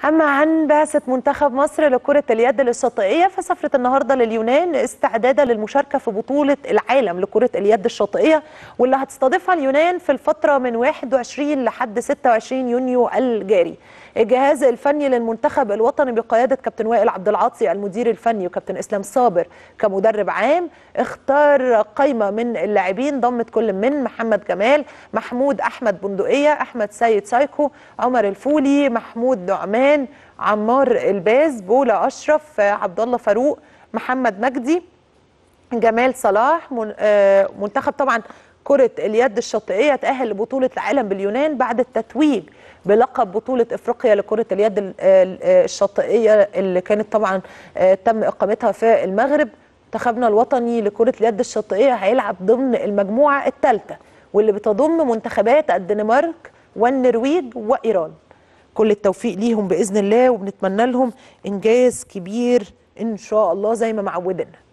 أما عن بعثة منتخب مصر لكرة اليد الشاطئية فسافرت النهاردة لليونان استعدادا للمشاركة في بطولة العالم لكرة اليد الشاطئية واللي هتستضيفها اليونان في الفترة من 21 لحد 26 يونيو الجاري الجهاز الفني للمنتخب الوطني بقيادة كابتن وائل عبد العاطي المدير الفني وكابتن إسلام صابر كمدرب عام اختار قائمة من اللاعبين ضمت كل من محمد جمال محمود أحمد بندقية أحمد سيد سايكو عمر الفولي محمود نعمان عمار الباز بولا أشرف عبد الله فاروق محمد مجدي جمال صلاح من آه منتخب طبعا كرة اليد الشاطئية تأهل لبطولة العالم باليونان بعد التتويج بلقب بطولة افريقيا لكرة اليد الشاطئية اللي كانت طبعا تم اقامتها في المغرب منتخبنا الوطني لكرة اليد الشاطئية هيلعب ضمن المجموعة الثالثة واللي بتضم منتخبات الدنمارك والنرويج وإيران كل التوفيق ليهم بإذن الله وبنتمنى لهم إنجاز كبير إن شاء الله زي ما معودنا